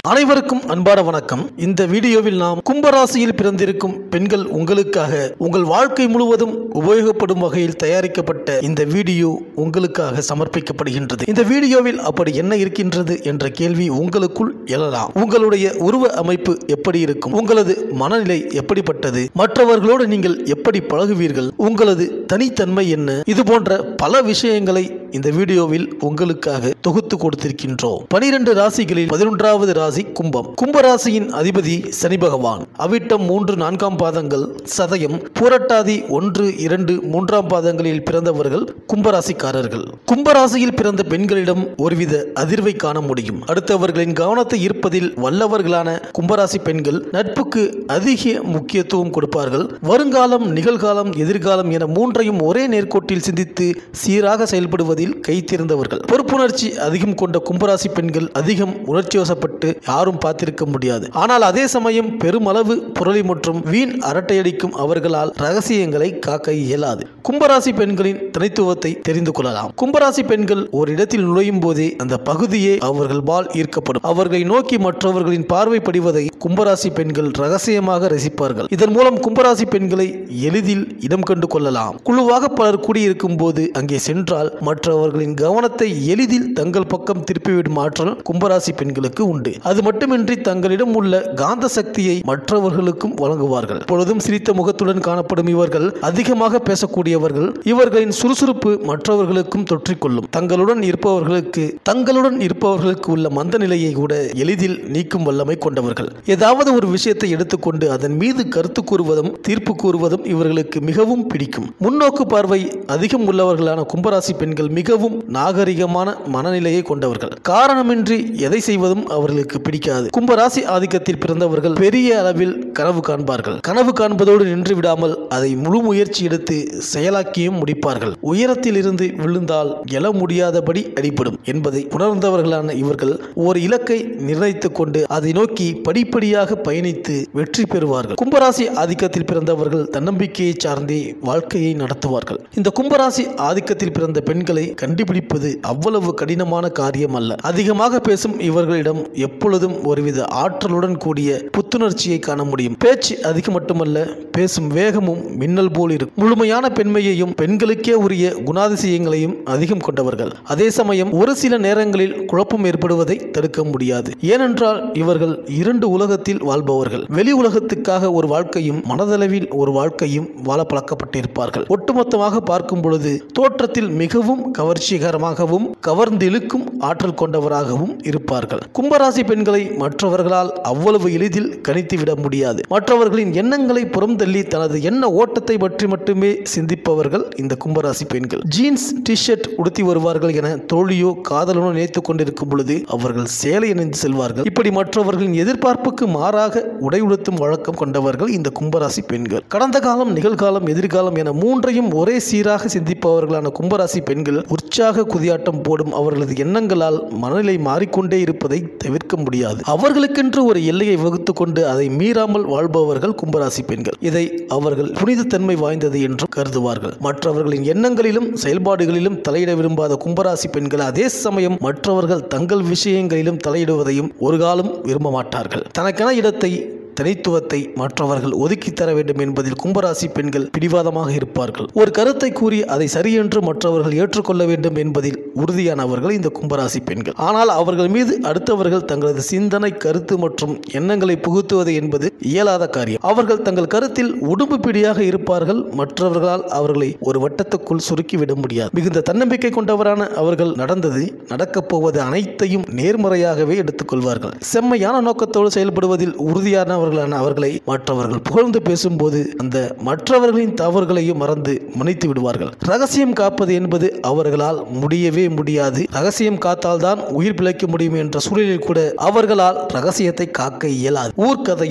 அனைவருக்கும் அன்பான வணக்கம் இந்த வீடியோவில் நாம் கும்பராசியில் பிறந்திருக்கும் பெண்கள் உங்களுக்காக உங்கள் வாழ்க்கை முழுவதும் உபயோகப்படும் வகையில் தயாரிக்கப்பட்ட இந்த வீடியோ உங்களுக்காக சமர்ப்பிக்கப்படுகின்றது இந்த வீடியோவில் அப்படி என்ன இருக்கின்றது என்ற கேள்வி உங்களுக்குள் எழலாம் உங்களுடைய உருவ அமைப்பு எப்படி இருக்கும் உங்களது மனநிலை எப்படிப்பட்டது மற்றவர்களோடு நீங்கள் எப்படி பழகுவீர்கள் உங்களது தனித்தன்மை என்ன இது போன்ற பல விஷயங்களை இந்த வீடியோவில் உங்களுக்காக தொகுத்து கொடுத்திருக்கின்றோம் பனிரெண்டு ராசிகளில் பதினொன்றாவது ராசி கும்பம் கும்ப ராசியின் அதிபதி சனி பகவான் அவிட்டம் மூன்று நான்காம் பாதங்கள் சதயம் பூரட்டாதி ஒன்று இரண்டு மூன்றாம் பாதங்களில் பிறந்தவர்கள் கும்பராசிக்காரர்கள் கும்பராசியில் பிறந்த பெண்களிடம் ஒருவித அதிர்வை காண முடியும் அடுத்தவர்களின் கவனத்தை ஈர்ப்பதில் வல்லவர்களான கும்பராசி பெண்கள் நட்புக்கு அதிக முக்கியத்துவம் கொடுப்பார்கள் வருங்காலம் நிகழ்காலம் எதிர்காலம் என மூன்றையும் ஒரே நேர்கோட்டில் சிந்தித்து சீராக செயல்படுவதில் கைத்திருந்தவர்கள் பொறுப்புணர்ச்சி அதிகம் கொண்ட கும்பராசி பெண்கள் அதிகம் உணர்ச்சிவசப்பட்டு யாரும் பார்த்திருக்க முடியாது ஆனால் அதே சமயம் பெருமளவு புரளி மற்றும் வீண் அரட்டையடிக்கும் அவர்களால் ரகசியங்களை காக்க இயலாது கும்பராசி பெண்களின் தனித்துவத்தை தெரிந்து கொள்ளலாம் கும்பராசி பெண்கள் ஒரு இடத்தில் நுழையும் போதே அந்த பகுதியே அவர்கள் பால் ஈர்க்கப்படும் அவர்களை நோக்கி மற்றவர்களின் பார்வை படிவதை கும்பராசி பெண்கள் ரகசியமாக ரசிப்பார்கள் இதன் மூலம் கும்பராசி பெண்களை எளிதில் இடம் கண்டு கொள்ளலாம் குழுவாக பலர் கூடியிருக்கும் போது அங்கே சென்றால் மற்றவர்களின் கவனத்தை எளிதில் தங்கள் பக்கம் திருப்பிவிடும் ஆற்றல் கும்பராசி பெண்களுக்கு உண்டு அது மட்டுமின்றி தங்களிடம் உள்ள காந்த சக்தியை மற்றவர்களுக்கும் வழங்குவார்கள் பொழுதும் சிரித்த முகத்துடன் காணப்படும் இவர்கள் அதிகமாக பேசக்கூடியவர்கள் இவர்களின் சுறுசுறுப்பு மற்றவர்களுக்கும் தொற்றிக்கொள்ளும் தங்களுடன் இருப்பவர்களுக்கு தங்களுடன் இருப்பவர்களுக்கு உள்ள மந்த நிலையை கூட எளிதில் நீக்கும் வல்லமை கொண்டவர்கள் ஏதாவது ஒரு விஷயத்தை எடுத்துக்கொண்டு அதன் மீது கருத்து கூறுவதும் தீர்ப்பு கூறுவதும் இவர்களுக்கு மிகவும் பிடிக்கும் முன்னோக்கு பார்வை அதிகம் உள்ளவர்களான கும்பராசி பெண்கள் மிகவும் நாகரிகமான மனநிலையை கொண்டவர்கள் காரணமின்றி எதை செய்வதும் அவர்களுக்கு பிடிக்காது கும்பராசி ஆதிக்கத்தில் பிறந்தவர்கள் பெரிய அளவில் கனவு காண்பார்கள் கனவு காண்பதோடு நின்று விடாமல் அதை முழு முயற்சி எடுத்து செயலாக்கியும் முடிப்பார்கள் உயரத்தில் இருந்து விழுந்தால் எழ முடியாதபடி அடிபடும் என்பதை உணர்ந்தவர்களான இவர்கள் ஒரு இலக்கை நிர்ணயித்துக் கொண்டு அதை நோக்கி படிப்படியாக பயணித்து வெற்றி பெறுவார்கள் கும்பராசி ஆதிக்கத்தில் பிறந்தவர்கள் தன்னம்பிக்கையை சார்ந்தே வாழ்க்கையை நடத்துவார்கள் இந்த கும்பராசி ஆதிக்கத்தில் பிறந்த பெண்களை கண்டுபிடிப்பது அவ்வளவு கடினமான காரியம் அல்ல அதிகமாக பேசும் இவர்களிடம் எப்பொழுதும் ஒருவித ஆற்றலுடன் கூடிய புத்துணர்ச்சியை காண முடியும் பேச்சு அதிகம் மட்டுமல்ல பேசும் வேகமும் மின்னல் போல் இருக்கும் முழுமையான பெண்மையையும் பெண்களுக்கே உரிய குணாதிசயங்களையும் அதிகம் கொண்டவர்கள் அதே சமயம் ஒரு சில நேரங்களில் குழப்பம் ஏற்படுவதை தடுக்க முடியாது ஏனென்றால் இவர்கள் இரண்டு உலகத்தில் வாழ்பவர்கள் வெளி உலகத்துக்காக ஒரு வாழ்க்கையும் மனதளவில் ஒரு வாழ்க்கையும் வாழ பழக்கப்பட்டிருப்பார்கள் ஒட்டுமொத்தமாக பார்க்கும் பொழுது தோற்றத்தில் மிகவும் கவர்ச்சிகரமாகவும் கவர்ந்திழுக்கும் ஆற்றல் கொண்டவராகவும் இருப்பார்கள் கும்பராசி பெண்களை மற்றவர்களால் அவ்வளவு எளிதில் கணித்துவிட முடியாது மற்றவர்களின் எண்ணங்களை புறம் தள்ளி தனது எண்ண ஓட்டத்தை பற்றி மட்டுமே சிந்திப்பவர்கள் இந்த கும்பராசி பெண்கள் ஜீன்ஸ் டிஷர்ட் உடுத்தி வருவார்கள் என தோழியோ காதலனோ நினைத்துக் கொண்டிருக்கும் பொழுது அவர்கள் சேலை அணிந்து செல்வார்கள் இப்படி மற்றவர்களின் எதிர்பார்ப்புக்கு மாறாக உடை உடுத்தும் வழக்கம் கொண்டவர்கள் இந்த கும்பராசி பெண்கள் கடந்த காலம் நிகழ்காலம் எதிர்காலம் என மூன்றையும் ஒரே சீராக சிந்திப்பவர்களான கும்பராசி பெண்கள் உற்சாக குதியாட்டம் போடும் அவர்களது எண்ணங்களால் மனநிலை மாறிக்கொண்டே இருப்பதை தவிர்க்க முடியாது அவர்களுக்கென்று ஒரு எல்லையை வகுத்து கொண்டு அதை மீறாமல் வாழ்பவர்கள் கும்பராசி பெண்கள் இதை அவர்கள் புனிதத்தன்மை வாய்ந்தது என்றும் கருதுவார்கள் மற்றவர்களின் எண்ணங்களிலும் செயல்பாடுகளிலும் தலையிட விரும்பாத கும்பராசி பெண்கள் அதே சமயம் மற்றவர்கள் தங்கள் விஷயங்களிலும் தலையிடுவதையும் ஒரு காலம் விரும்ப மாட்டார்கள் தனக்கென இடத்தை தனித்துவத்தை மற்றவர்கள் ஒதுக்கி தர வேண்டும் என்பதில் கும்பராசி பெண்கள் பிடிவாதமாக இருப்பார்கள் ஒரு கருத்தை கூறி அதை சரியென்று மற்றவர்கள் ஏற்றுக்கொள்ள வேண்டும் என்பதில் உறுதியானவர்கள் இந்த கும்பராசி பெண்கள் ஆனால் அவர்கள் மீது அடுத்தவர்கள் தங்களது சிந்தனை கருத்து மற்றும் எண்ணங்களை புகுத்துவது என்பது இயலாத காரியம் அவர்கள் தங்கள் கருத்தில் உடும்பு பிடியாக இருப்பார்கள் மற்றவர்களால் அவர்களை ஒரு வட்டத்துக்குள் சுருக்கிவிட முடியாது மிகுந்த தன்னம்பிக்கை கொண்டவரான அவர்கள் நடந்தது நடக்கப் போவது அனைத்தையும் நேர்மறையாகவே எடுத்துக்கொள்வார்கள் செம்மையான நோக்கத்தோடு செயல்படுவதில் உறுதியான அவர்களான அவர்களை மற்றவர்கள் புகழ்ந்து பேசும்போது அந்த மற்றவர்களின் தவறுகளையும் மறந்து மன்னித்து விடுவார்கள் ரகசியம் காப்பது என்பது அவர்களால் முடியவே முடியாது ரகசியம் காத்தால்தான் உயிர் பிழைக்க முடியும் என்ற சூழலில் கூட அவர்களால் ரகசியத்தை காக்க இயலாது ஊர்க்கதையும்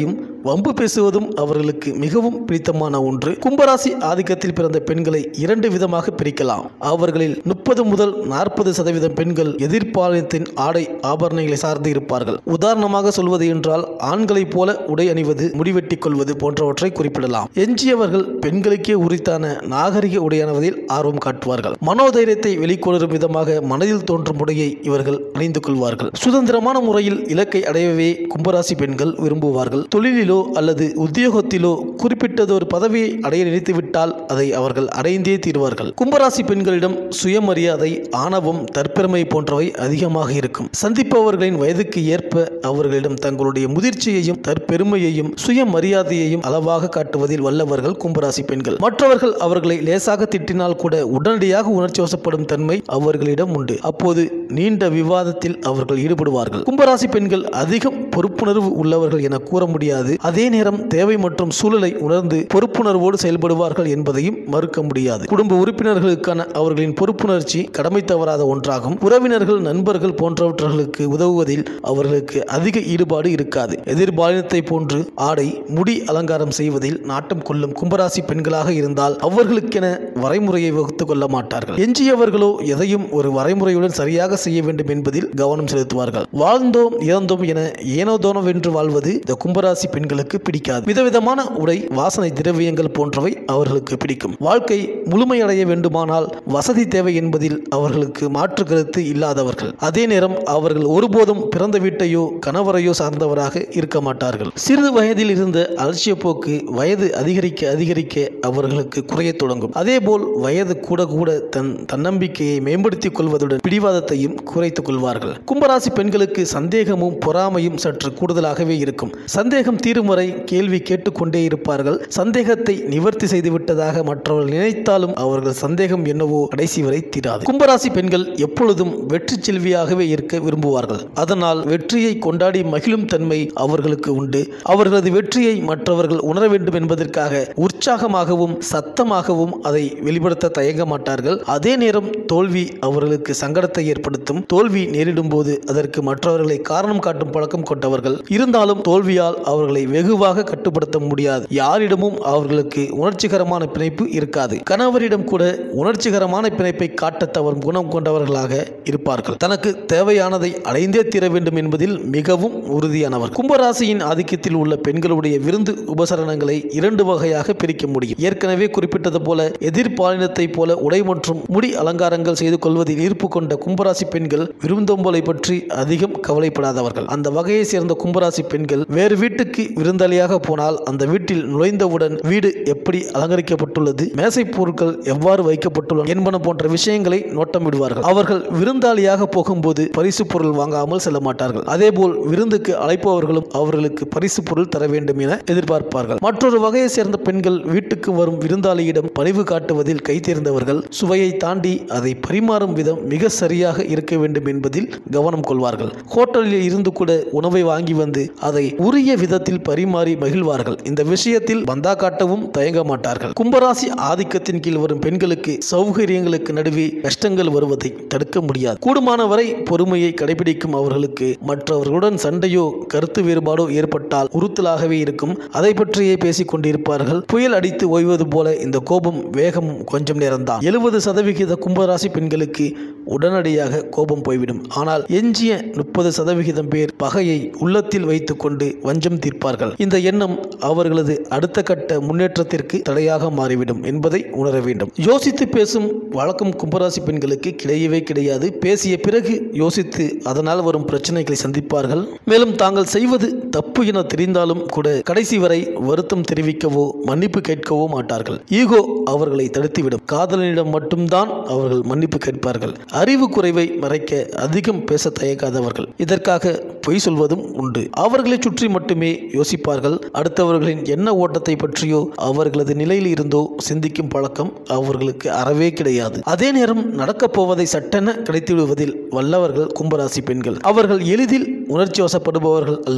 வம்பு பேசுவதும் அவர்களுக்கு மிகவும் பிடித்தமான ஒன்று கும்பராசி ஆதிக்கத்தில் பிறந்த பெண்களை இரண்டு விதமாக பிரிக்கலாம் அவர்களில் முப்பது முதல் நாற்பது சதவீதம் பெண்கள் எதிர்ப்பாளத்தின் ஆடை ஆபரணங்களை சார்ந்து இருப்பார்கள் உதாரணமாக சொல்வது என்றால் ஆண்களைப் போல உடை அணிவது முடிவெட்டிக் கொள்வது போன்றவற்றை குறிப்பிடலாம் எஞ்சியவர்கள் பெண்களுக்கே உரித்தான நாகரிக உடை அணிவதில் ஆர்வம் காட்டுவார்கள் மனோதைரியத்தை வெளிக்கொணரும் விதமாக மனதில் தோன்றும் உடையை இவர்கள் அணிந்து கொள்வார்கள் சுதந்திரமான முறையில் இலக்கை அடையவே கும்பராசி பெண்கள் விரும்புவார்கள் தொழிலிலோ அல்லது உத்தியோகத்திலோ குறிப்பிட்டதொரு பதவியை அடைய நினைத்துவிட்டால் அதை அவர்கள் அடைந்தே தீர்வார்கள் கும்பராசி பெண்களிடம் சுயமரியாதை ஆணவம் தற்பெருமை போன்றவை அதிகமாக இருக்கும் சந்திப்பவர்களின் வயதுக்கு ஏற்ப அவர்களிடம் தங்களுடைய முதிர்ச்சியையும் தற்பெருமையையும் சுயமரியாதையையும் அளவாக காட்டுவதில் வல்லவர்கள் கும்பராசி பெண்கள் மற்றவர்கள் அவர்களை லேசாக திட்டினால் கூட உடனடியாக உணர்ச்சி வசப்படும் தன்மை அவர்களிடம் உண்டு அப்போது நீண்ட விவாதத்தில் அவர்கள் ஈடுபடுவார்கள் கும்பராசி பெண்கள் அதிகம் பொறுப்புணர்வு உள்ளவர்கள் என கூற முடியாது அதே நேரம் தேவை மற்றும் சூழலை உணர்ந்து பொறுப்புணர்வோடு செயல்படுவார்கள் என்பதையும் மறுக்க முடியாது குடும்ப உறுப்பினர்களுக்கான அவர்களின் பொறுப்புணர்ச்சி கடமை தவறாத ஒன்றாகும் உறவினர்கள் நண்பர்கள் போன்றவர்களுக்கு உதவுவதில் அவர்களுக்கு அதிக ஈடுபாடு இருக்காது எதிர்பாலினத்தை போன்று ஆடை முடி அலங்காரம் செய்வதில் நாட்டம் கொள்ளும் கும்பராசி பெண்களாக இருந்தால் அவர்களுக்கென வரைமுறையை வகுத்து கொள்ள மாட்டார்கள் எஞ்சியவர்களோ எதையும் ஒரு வரைமுறையுடன் சரியாக செய்ய வேண்டும் என்பதில் கவனம் செலுத்துவார்கள் வாழ்ந்தோம் இறந்தோம் என ஏனோதோனவென்று வாழ்வது இந்த கும்பராசி பெண்களுக்கு பிடிக்காது விதவிதமான உடை வாசனை திரவியங்கள் போன்றவை அவர்களுக்கு பிடிக்கும் வாழ்க்கை முழுமையடைய வேண்டுமானால் வசதி தேவை என்பதில் அவர்களுக்கு மாற்று கருத்து இல்லாதவர்கள் அதே நேரம் அவர்கள் ஒருபோதும் பிறந்த வீட்டையோ கணவரையோ சார்ந்தவராக இருக்க மாட்டார்கள் சிறிது வயதில் இருந்த அலட்சிய போக்கு வயது அதிகரிக்க அதிகரிக்க அவர்களுக்கு குறையத் தொடங்கும் அதேபோல் வயது கூட கூட தன் தன்னம்பிக்கையை மேம்படுத்திக் கொள்வதுடன் பிடிவாதத்தையும் குறைத்துக் கொள்வார்கள் கும்பராசி பெண்களுக்கு சந்தேகமும் பொறாமையும் சற்று கூடுதலாகவே இருக்கும் சந்தேகம் தீரும் வரை கேள்வி கேட்டுக்கொண்டே இருப்பார்கள் சந்தேகத்தை நிவர்த்தி செய்து விட்டதாக மற்றவர்கள் நினைத்தாலும் அவர்கள் சந்தேகம் என்னவோ கடைசி வரை தீராது கும்பராசி பெண்கள் எப்பொழுதும் வெற்றி செல்வியாகவே இருக்க விரும்புவார்கள் அதனால் வெற்றியை கொண்டாடி மகிழும் தன்மை அவர்களுக்கு உண்டு அவர்களது வெற்றியை மற்றவர்கள் உணர வேண்டும் என்பதற்காக உற்சாகமாகவும் சத்தமாகவும் அதை வெளிப்படுத்த தயங்க மாட்டார்கள் அதே நேரம் தோல்வி அவர்களுக்கு சங்கடத்தை ஏற்படுத்தும் தோல்வி நேரிடும் போது அதற்கு மற்றவர்களை காரணம் காட்டும் பழக்கம் கொண்டவர்கள் இருந்தாலும் தோல்வியால் அவர்களை வெகுவாக கட்டுப்படுத்த முடியாது யாரிடமும் அவர்களுக்கு உணர்ச்சிகரமான பிணைப்பு இருக்காது கணவரிடம் கூட உணர்ச்சிகரமான பிணைப்பை காட்ட தவறும் குணம் கொண்டவர்களாக இருப்பார்கள் தனக்கு தேவையானதை அடைந்தே தீர வேண்டும் என்பதில் மிகவும் உறுதியானவர் கும்பராசியின் ஆதிக்கத்தில் உள்ள பெண்களுடைய விருந்து உபசரணங்களை இரண்டு வகையாக பிரிக்க முடியும் ஏற்கனவே குறிப்பிட்டது போல எதிர்பாலினத்தை போல உடை மற்றும் முடி அலங்காரங்கள் செய்து கொள்வதில் ஈர்ப்பு கொண்ட கும்பராசி பெண்கள் விருந்தோம்பலை பற்றி அதிகம் கவலைப்படாதவர்கள் அந்த வகையை சேர்ந்த கும்பராசி பெண்கள் வேறு வீட்டுக்கு விருந்தாளியாக போனால் அந்த வீட்டில் நுழைந்தவுடன் வீடு எப்படி அலங்கரிக்கப்பட்டுள்ளது மேசை பொருட்கள் எவ்வாறு வைக்கப்பட்டுள்ளன என்பன போன்ற விஷயங்களை நோட்டமிடுவார்கள் அவர்கள் விருந்தாளியாக போகும்போது பரிசு பொருள் வாங்காமல் செல்ல மாட்டார்கள் அதேபோல் விருந்துக்கு அழைப்பவர்களும் அவர்களுக்கு பரிசு பொருள் தர வேண்டும் என எதிர்பார்ப்பார்கள் மற்றொரு வகையை சேர்ந்த பெண்கள் வீட்டுக்கு வரும் விருந்தாளியிடம் பணிவு காட்டுவதில் கைத்தேர்ந்தவர்கள் சுவையை தாண்டி அதை பரிமாறும் விதம் மிக சரியாக இருக்க வேண்டும் என்பதில் கவனம் கொள்வார்கள் ஹோட்டலில் இருந்து கூட உணவை வாங்கி வந்து அதை உரிய விதத்தில் பரிமாறி மகிழ்வார்கள் இந்த விஷயத்தில் பந்தா காட்டவும் தயங்க மாட்டார்கள் கும்பராசி ஆதிக்கத்தின் கீழ் வரும் பெண்களுக்கு சௌகரியங்களுக்கு நடுவே கஷ்டங்கள் வருவதை தடுக்க முடியாது கூடுமான வரை பொறுமையை கடைபிடிக்கும் அவர்களுக்கு மற்றவர்களுடன் சண்டையோ கருத்து வேறுபாடோ ஏற்பட்டால் உறுத்தலாகவே இருக்கும் அதை பற்றியே பேசிக் கொண்டிருப்பார்கள் புயல் அடித்து ஓய்வது போல இந்த கோபம் வேகமும் கொஞ்சம் நேரம்தான் எழுபது சதவிகித கும்பராசி பெண்களுக்கு உடனடியாக கோபம் போய்விடும் ஆனால் எஞ்சிய முப்பது சதவிகிதம் பேர் பகையை உள்ளத்தில் வைத்துக்கொண்டு வஞ்சம் தீர்ப்பார்கள் இந்த எண்ணம் அவர்களது அடுத்த கட்ட முன்னேற்றத்திற்கு தடையாக மாறிவிடும் என்பதை உணர வேண்டும் யோசித்து பேசும் வழக்கம் கும்பராசி பெண்களுக்கு கிடையவே கிடையாது பேசிய பிறகு யோசித்து அதனால் வரும் பிரச்சனைகளை சந்திப்பார்கள் மேலும் தாங்கள் செய்வது தப்பு என தெரிந்தாலும் கூட கடைசி வரை வருத்தம் தெரிவிக்கவோ மன்னிப்பு கேட்கவோ மாட்டார்கள் ஈகோ அவர்களை தடுத்துவிடும் காதலனிடம் மட்டும்தான் அவர்கள் மன்னிப்பு கேட்பார்கள் அறிவு குறைவை மறைக்க அதிகம் பேச தயங்காதவர்கள் இதற்காக பொய் சொல்வதும் உண்டு அவர்களை சுற்றி மட்டுமே யோசிப்பார்கள் அடுத்தவர்களின் எண்ண ஓட்டத்தை பற்றியோ அவர்களது நிலையில் இருந்தோ சிந்திக்கும் பழக்கம் அவர்களுக்கு அறவே கிடையாது அதே நேரம் நடக்கப் போவதை சட்டென கிடைத்துவிடுவதில் வல்லவர்கள் கும்பராசி பெண்கள் அவர்கள் எளிதில் உணர்ச்சி வசப்படுபவர்கள் அல்ல தங்கள்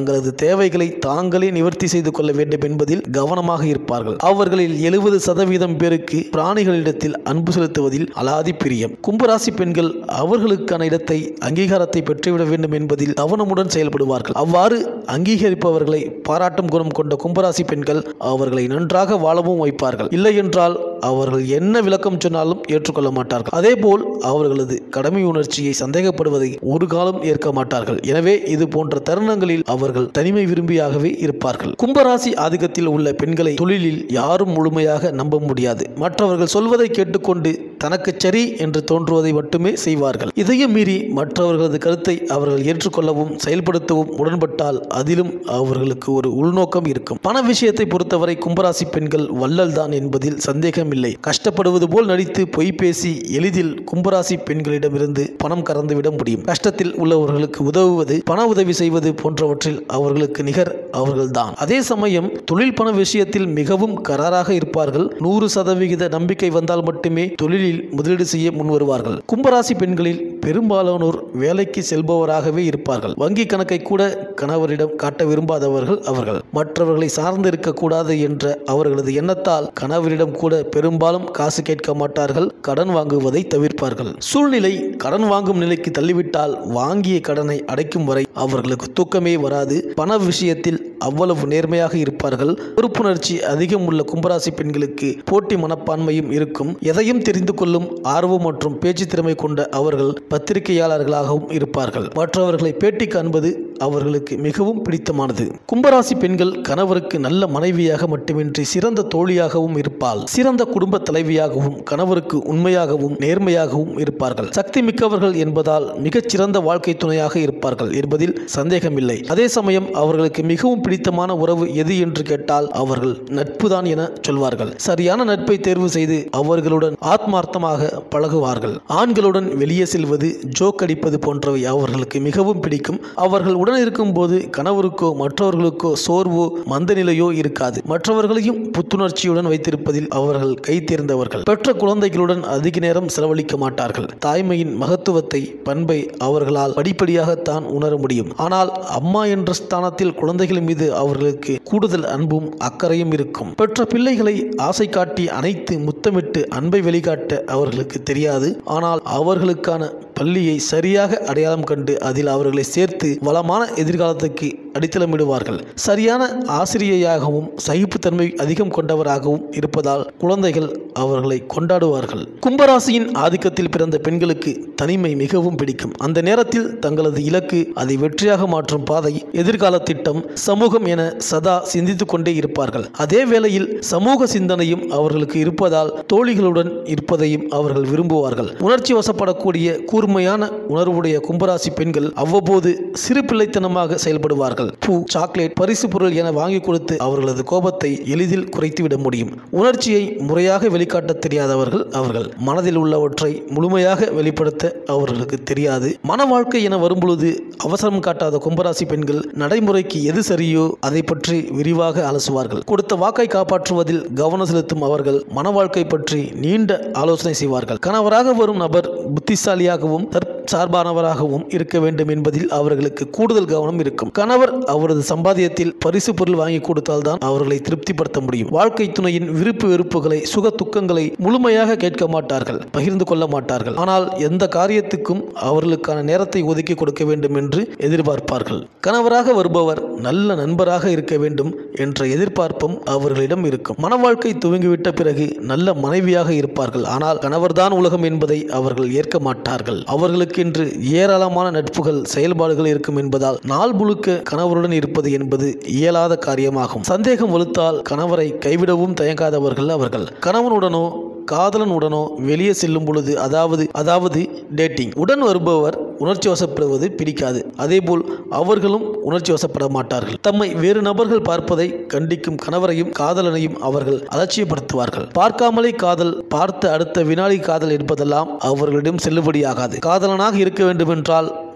தங்களது தேவைகளை தாங்களே நிவர்த்தி செய்து கொள்ள வேண்டும் என்பதில் கவனமாக இருப்பார்கள் அவர்களில் எழுபது சதவீதம் பேருக்கு பிராணிகளிடத்தில் அன்பு செலுத்துவதில் அலாதி பிரியம் கும்பராசி பெண்கள் அவர்களுக்கான இடத்தை அங்கீகாரத்தை பெற்றுவிட வேண்டும் என்பதில் கவனமுடன் செயல்படுவார்கள் அவ்வாறு அங்கீகரிப்பவர்களை பாராட்டும் குணம் கொண்ட கும்பராசி பெண்கள் அவர்களை நன்றாக வாழவும் வைப்பார்கள் இல்லை என்றால் அவர்கள் என்ன விளக்கம் சொன்னாலும் ஏற்றுக்கொள்ள மாட்டார்கள் அதேபோல் அவர்களது கடமை உணர்ச்சியை சந்தேகப்படுவதை ஒரு காலம் ஏற்க மாட்டார்கள் எனவே இது போன்ற தருணங்களில் அவர்கள் தனிமை விரும்பியாகவே இருப்பார்கள் கும்பராசி ஆதிக்கத்தில் உள்ள பெண்களை தொழிலில் யாரும் முழுமையாக நம்ப முடியாது மற்றவர்கள் சொல்வதை கேட்டுக்கொண்டு தனக்கு சரி என்று தோன்றுவதை மட்டுமே செய்வார்கள் இதையும் மீறி மற்றவர்களது கருத்தை அவர்கள் ஏற்றுக்கொள்ளவும் செயல்படுத்தவும் உடன்பட்டால் அதிலும் அவர்களுக்கு ஒரு உள்நோக்கம் இருக்கும் பண விஷயத்தை பொறுத்தவரை கும்பராசி பெண்கள் வள்ளல் தான் என்பதில் சந்தேகமில்லை கஷ்டப்படுவது போல் நடித்து பொய் பேசி எளிதில் கும்பராசி பெண்களிடமிருந்து பணம் கறந்துவிட முடியும் கஷ்டத்தில் உள்ளவர்களுக்கு உதவுவது பண உதவி செய்வது போன்றவற்றில் அவர்களுக்கு நிகர் அவர்கள்தான் அதே சமயம் தொழில் பண விஷயத்தில் மிகவும் கராராக இருப்பார்கள் நூறு சதவிகித நம்பிக்கை வந்தால் மட்டுமே தொழிலில் முதலீடு செய்ய முன்வருவார்கள் கும்பராசி பெண்களில் பெரும்பாலானோர் வேலைக்கு செல்பவராகவே இருப்பார்கள் வங்கி கணக்கை கூட கணவரிடம் காட்ட விரும்பாதவர்கள் அவர்கள் மற்றவர்களை சார்ந்து இருக்கக்கூடாது என்ற அவர்களது எண்ணத்தால் கணவரிடம் கூட பெரும்பாலும் காசு கேட்க மாட்டார்கள் கடன் வாங்குவதை தவிர்ப்பார்கள் சூழ்நிலை கடன் வாங்கும் நிலைக்கு தள்ளிவிட்டால் வாங்கிய கடனை அடைக்கும் வரை அவர்களுக்கு தூக்கமே வராது பண விஷயத்தில் அவ்வளவு நேர்மையாக இருப்பார்கள் பொறுப்புணர்ச்சி அதிகம் உள்ள கும்பராசி பெண்களுக்கு போட்டி மனப்பான்மையும் இருக்கும் எதையும் தெரிந்து கொள்ளும் ஆர்வம் மற்றும் பேச்சு திறமை கொண்ட அவர்கள் பத்திரிகையாளர்களாகவும் இருப்பார்கள் மற்றவர்களை பேட்டி காண்பது அவர்களுக்கு மிகவும் பிடித்தமானது கும்பராசி பெண்கள் கணவருக்கு நல்ல மனைவியாக மட்டுமின்றி சிறந்த தோழியாகவும் இருப்பாள் சிறந்த குடும்ப தலைவியாகவும் கணவருக்கு உண்மையாகவும் நேர்மையாகவும் இருப்பார்கள் சக்தி மிக்கவர்கள் என்பதால் மிகச் சிறந்த வாழ்க்கை துணையாக இருப்பார்கள் என்பதில் சந்தேகமில்லை அதே சமயம் அவர்களுக்கு மிகவும் பிடித்தமான உறவு எது என்று கேட்டால் அவர்கள் நட்புதான் என சொல்வார்கள் சரியான நட்பை தேர்வு செய்து அவர்களுடன் ஆத்மார்த்தமாக பழகுவார்கள் ஆண்களுடன் வெளியே செல்வது ஜோக் அடிப்பது போன்றவை அவர்களுக்கு மிகவும் பிடிக்கும் அவர்கள் உடன் இருக்கும்போது கணவருக்கோ மற்றவர்களுக்கோ சோர்வோ மந்த நிலையோ இருக்காது மற்றவர்களையும் புத்துணர்ச்சியுடன் வைத்திருப்பதில் அவர்கள் கை தேர்ந்தவர்கள் பெற்ற குழந்தைகளுடன் அதிக நேரம் செலவழிக்க மாட்டார்கள் தாய்மையின் மகத்துவத்தை பண்பை அவர்களால் படிப்படியாகத்தான் உணர முடியும் ஆனால் அம்மா என்ற ஸ்தானத்தில் குழந்தைகள் மீது அவர்களுக்கு கூடுதல் அன்பும் அக்கறையும் இருக்கும் பெற்ற பிள்ளைகளை ஆசை காட்டி அனைத்து முத்தமிட்டு அன்பை வெளிக்காட்ட அவர்களுக்கு தெரியாது ஆனால் அவர்களுக்கான பள்ளியை சரியாக அடையாளம் கண்டு அதில் அவர்களை சேர்த்து வளமான எதிர்காலத்துக்கு அடித்தளமிடுவார்கள் சரியான ஆசிரியையாகவும் சகிப்புத்தன்மை அதிகம் கொண்டவராகவும் இருப்பதால் குழந்தைகள் அவர்களை கொண்டாடுவார்கள் கும்பராசியின் ஆதிக்கத்தில் பிறந்த பெண்களுக்கு தனிமை மிகவும் பிடிக்கும் அந்த நேரத்தில் தங்களது இலக்கு அதை வெற்றியாக மாற்றும் பாதை எதிர்கால திட்டம் சமூகம் என சதா சிந்தித்துக் கொண்டே இருப்பார்கள் அதே வேளையில் சமூக சிந்தனையும் அவர்களுக்கு இருப்பதால் தோழிகளுடன் இருப்பதையும் அவர்கள் விரும்புவார்கள் உணர்ச்சி வசப்படக்கூடிய கூர்மையான உணர்வுடைய கும்பராசி பெண்கள் அவ்வப்போது சிறு பிள்ளைத்தனமாக செயல்படுவார்கள் பூ சாக்லேட் பரிசு பொருள் என வாங்கி கொடுத்து அவர்களது கோபத்தை எளிதில் குறைத்துவிட முடியும் உணர்ச்சியை முறையாக வெளிக்காட்ட தெரியாதவர்கள் அவர்கள் மனதில் உள்ளவற்றை முழுமையாக வெளிப்படுத்த அவர்களுக்கு தெரியாது மன வாழ்க்கை என வரும்பொழுது அவசரம் காட்டாத கும்பராசி பெண்கள் நடைமுறைக்கு எது சரியோ அதை பற்றி விரிவாக அலசுவார்கள் கொடுத்த வாக்கை காப்பாற்றுவதில் கவனம் செலுத்தும் அவர்கள் மன வாழ்க்கை பற்றி நீண்ட ஆலோசனை செய்வார்கள் கணவராக வரும் நபர் புத்திசாலியாகவும் சார்பானவராகவும் இருக்க வேண்டும் என்பதில் அவர்களுக்கு கூடுதல் கவனம் இருக்கும் கணவர் அவரது சம்பாத்தியத்தில் பரிசு பொருள் வாங்கி கொடுத்தால்தான் அவர்களை திருப்திப்படுத்த முடியும் வாழ்க்கை துணையின் விருப்பு வெறுப்புகளை சுக துக்கங்களை முழுமையாக கேட்க மாட்டார்கள் பகிர்ந்து கொள்ள மாட்டார்கள் ஆனால் எந்த காரியத்துக்கும் அவர்களுக்கான நேரத்தை ஒதுக்கி கொடுக்க வேண்டும் என்று எதிர்பார்ப்பார்கள் கணவராக வருபவர் நல்ல நண்பராக இருக்க வேண்டும் என்ற எதிர்பார்ப்பும் அவர்களிடம் இருக்கும் மன வாழ்க்கை துவங்கிவிட்ட பிறகு நல்ல மனைவியாக இருப்பார்கள் ஆனால் கணவர்தான் உலகம் என்பதை அவர்கள் ஏற்க மாட்டார்கள் அவர்களுக்கென்று ஏராளமான நட்புகள் செயல்பாடுகள் இருக்கும் என்பதால் நாள் முழுக்க கணவருடன் இருப்பது என்பது இயலாத காரியமாகும் சந்தேகம் வலுத்தால் கணவரை கைவிடவும் தயங்காதவர்கள் அவர்கள் கணவனுடனோ காதலனுடனோ வெளியே செல்லும் பொழுது அதாவது அதாவது டேட்டிங் உடன் வருபவர் உணர்ச்சி வசப்படுவது பிடிக்காது அதேபோல் அவர்களும் உணர்ச்சி வசப்பட மாட்டார்கள் தம்மை வேறு நபர்கள் பார்ப்பதை கண்டிக்கும் கணவரையும் காதலனையும் அவர்கள் அலட்சியப்படுத்துவார்கள் பார்க்காமலே காதல் பார்த்த அடுத்த வினாடி காதல் என்பதெல்லாம் அவர்களிடம் செல்லுபடியாகாது காதலனாக இருக்க வேண்டுமென்றால்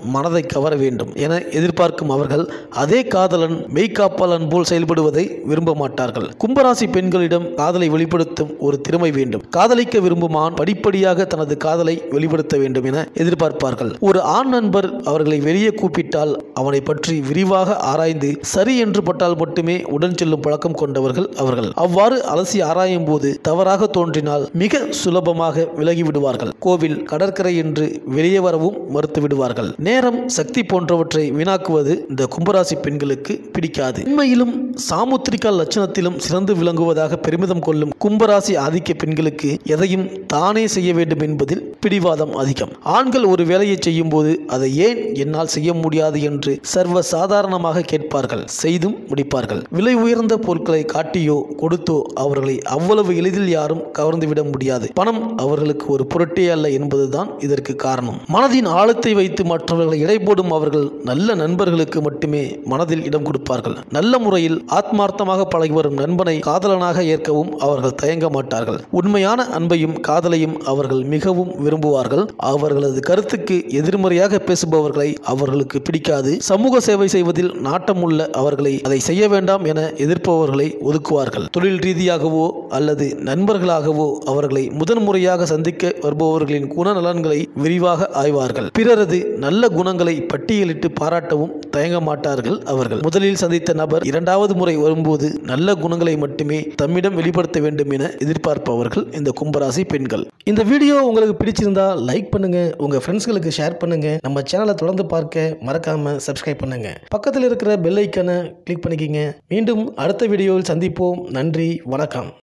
மனதை கவர வேண்டும் என எதிர்பார்க்கும் அவர்கள் அதே காதலன் மெய்காப்பாளன் போல் செயல்படுவதை விரும்ப மாட்டார்கள் கும்பராசி பெண்களிடம் காதலை வெளிப்படுத்தும் ஒரு திறமை வேண்டும் காதலிக்க விரும்பும் ஆண் படிப்படியாக தனது காதலை வெளிப்படுத்த வேண்டும் என எதிர்பார்ப்பார்கள் ஒரு ஆண் நண்பர் அவர்களை வெளியே கூப்பிட்டால் அவனை பற்றி விரிவாக ஆராய்ந்து சரி என்று பட்டால் மட்டுமே உடன் செல்லும் பழக்கம் கொண்டவர்கள் அவர்கள் அவ்வாறு அலசி ஆராயும் போது தவறாக தோன்றினால் மிக சுலபமாக விலகி விடுவார்கள் கோவில் கடற்கரை என்று வெளியே வரவும் மறுத்து விடுவார்கள் நேரம் சக்தி போன்றவற்றை வீணாக்குவது இந்த கும்பராசி பெண்களுக்கு பிடிக்காது உண்மையிலும் சாமுத்திரிகா லட்சணத்திலும் சிறந்து விளங்குவதாக பெருமிதம் கொள்ளும் கும்பராசி ஆதிக்க பெண்களுக்கு எதையும் தானே செய்ய வேண்டும் என்பதில் பிடிவாதம் அதிகம் ஆண்கள் ஒரு வேலையை செய்யும் போது அதை ஏன் என்னால் செய்ய முடியாது என்று சர்வ சாதாரணமாக கேட்பார்கள் செய்தும் முடிப்பார்கள் விலை உயர்ந்த பொருட்களை காட்டியோ கொடுத்தோ அவர்களை அவ்வளவு எளிதில் யாரும் கவர்ந்துவிட முடியாது பணம் அவர்களுக்கு ஒரு பொருட்டே அல்ல என்பதுதான் இதற்கு காரணம் மனதின் ஆழத்தை வைத்து மற்றவர்களை எடை போடும் அவர்கள் நல்ல நண்பர்களுக்கு மட்டுமே மனதில் இடம் கொடுப்பார்கள் நல்ல முறையில் ஆத்மார்த்தமாக பழகி வரும் நண்பனை காதலனாக ஏற்கவும் அவர்கள் தயங்க மாட்டார்கள் உண்மையான அன்பையும் காதலையும் அவர்கள் மிகவும் விரும்புவார்கள் அவர்களது கருத்துக்கு எதிர்மறையாக பேசுபவர்களை அவர்களுக்கு பிடிக்காது சமூக சேவை செய்வதில் நாட்டமுள்ள அவர்களை அதை செய்ய வேண்டாம் என எதிர்ப்பவர்களை ஒதுக்குவார்கள் தொழில் ரீதியாகவோ அல்லது நண்பர்களாகவோ அவர்களை முதன்முறையாக சந்திக்க வருபவர்களின் குணநலன்களை விரிவாக ஆய்வார்கள் பிறரது நல்ல குணங்களை பட்டியலிட்டு பாராட்டவும் தயங்க மாட்டார்கள் அவர்கள் முதலில் சந்தித்த நபர் இரண்டாவது முறை வரும்போது நல்ல குணங்களை மட்டுமே தம்மிடம் வெளிப்படுத்த வேண்டும் என எதிர்பார்ப்பவர்கள் இந்த கும்பராசி பெண்கள் இந்த வீடியோ உங்களுக்கு பிடிச்சிருந்தா லைக் பண்ணுங்க உங்க ஃப்ரெண்ட்ஸ்களுக்கு ஷேர் பண்ணுங்க நம்ம சேனலை தொடர்ந்து பார்க்க மறக்காம சப்ஸ்கிரைப் பண்ணுங்க பக்கத்தில் இருக்கிற பெல் ஐக்கனை கிளிக் பண்ணிக்கிங்க மீண்டும் அடுத்த வீடியோவில் சந்திப்போம் நன்றி வணக்கம்